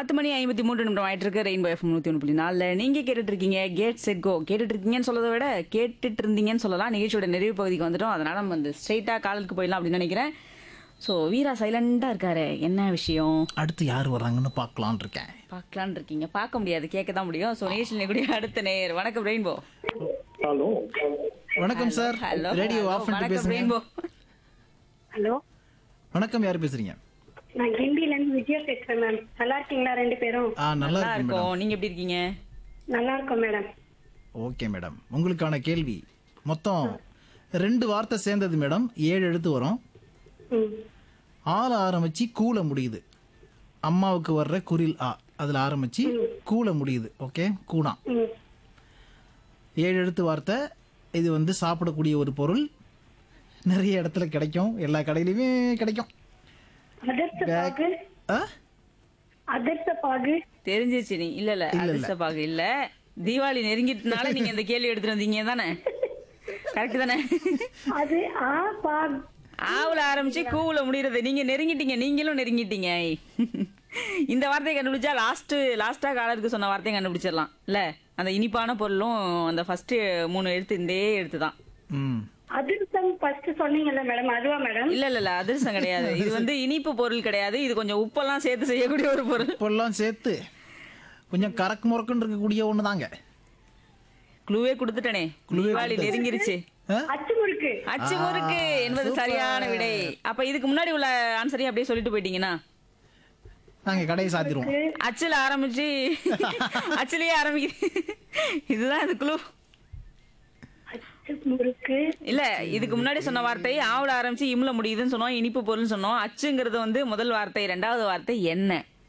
பத்து மணி ஐம்பத்தி மூன்று நிமிடம் ஆயிட்டு இருக்கு ரெயின்போ எஃப் நூத்தி ஒன்று புள்ளி நாலுல நீங்க கேட்டுட்டு இருக்கீங்க கேட் செட் கோ கேட்டுட்டு இருக்கீங்கன்னு சொல்றதை விட கேட்டுட்டு இருந்தீங்கன்னு சொல்லலாம் நிகழ்ச்சியோட நிறைவு பகுதிக்கு வந்துட்டோம் அதனால நம்ம வந்து ஸ்ட்ரைட்டா காலுக்கு போயிடலாம் அப்படின்னு நினைக்கிறேன் ஸோ வீரா சைலண்டா இருக்காரு என்ன விஷயம் அடுத்து யார் வராங்கன்னு பார்க்கலான் இருக்கேன் பார்க்கலான்னு இருக்கீங்க பார்க்க முடியாது கேட்க தான் முடியும் ஸோ நிகழ்ச்சியில் கூடிய அடுத்த நேர் வணக்கம் ரெயின்போ ஹலோ வணக்கம் சார் ஹலோ ரேடியோ ஆஃப் பண்ணிட்டு வணக்கம் பேசுங்க ரெயின்போ ஹலோ வணக்கம் யார் பேசுறீங்க நான் கிண்டில இருந்து விஜயா பேசுறேன் மேம் நல்லா இருக்கீங்களா ரெண்டு பேரும் ஆ நல்லா நல்லா இருக்கு மேடம் இருக்கும் நீங்க எப்படி இருக்கீங்க நல்லா இருக்கோம் மேடம் ஓகே மேடம் உங்களுக்கான கேள்வி மொத்தம் ரெண்டு வார்த்தை சேர்ந்தது மேடம் ஏழு எழுத்து வரும் ம் ஆல ஆரம்பிச்சு கூல முடியுது அம்மாவுக்கு வர்ற குரில் ஆ அதுல ஆரம்பிச்சு கூல முடியுது ஓகே கூணா ம் ஏழு எழுத்து வார்த்தை இது வந்து சாப்பிடக்கூடிய ஒரு பொருள் நிறைய இடத்துல கிடைக்கும் எல்லா கடையிலையுமே கிடைக்கும் அதிர்ஷ்ட பாகு ஆ அதிர்ஷ்ட பாகு தெரிஞ்சிச்சு நீ இல்ல இல்ல அதிர்ஷ்ட பாகு இல்ல தீபாவளி நெருங்கிட்டனால நீங்க இந்த கேள்வி எடுத்துட்டு வந்தீங்க தானே கரெக்ட் தானே அது ஆ பாக் ஆவுல ஆரம்பிச்சு கூவுல முடியறது நீங்க நெருங்கிட்டீங்க நீங்களும் நெருங்கிட்டீங்க இந்த வார்த்தையை கண்டுபிடிச்சா லாஸ்ட் லாஸ்டா காலருக்கு சொன்ன வார்த்தையை கண்டுபிடிச்சிடலாம் இல்ல அந்த இனிப்பான பொருளும் அந்த ஃபர்ஸ்ட் மூணு எழுத்து இந்த எழுத்து தான் ம் அதிர்ஷ்டம் ஃபர்ஸ்ட் சொன்னீங்கல்ல மேடம் அதுவா மேடம் இல்ல இல்ல இல்ல அதிர்ஷ்டம் கிடையாது இது வந்து இனிப்பு பொருள் கிடையாது இது கொஞ்சம் உப்பெல்லாம் சேர்த்து செய்யக்கூடிய ஒரு பொருள் இப்பெல்லாம் சேர்த்து கொஞ்சம் கறக்கு முறக்குன்னு இருக்கக்கூடிய ஒன்று தாங்க குழுவே கொடுத்துட்டனே தீபாவளி நெருங்கிருச்சு அச்சு முறுக்கு அச்சு முறுக்கு என்பது சரியான விடை அப்ப இதுக்கு முன்னாடி உள்ள ஆன்சரையும் அப்படியே சொல்லிட்டு போயிட்டீங்கன்னா நாங்கள் கடையை சாத்திடுவோம் அச்சுல ஆரம்பிச்சு அச்சுலயே ஆரம்பிக்குது இதுதான் இது குழு அச்சு முறுக்கு இல்ல இதுக்கு முன்னாடி சொன்ன வார்த்தை ஆவுல ஆரம்பிச்சு இம்ல முடியுதுன்னு சொன்னோம் இனிப்பு பொருள்னு சொன்னோம் அச்சுங்கிறது வந்து முதல் வார்த்தை ரெண்டாவது வார்த்தை என்ன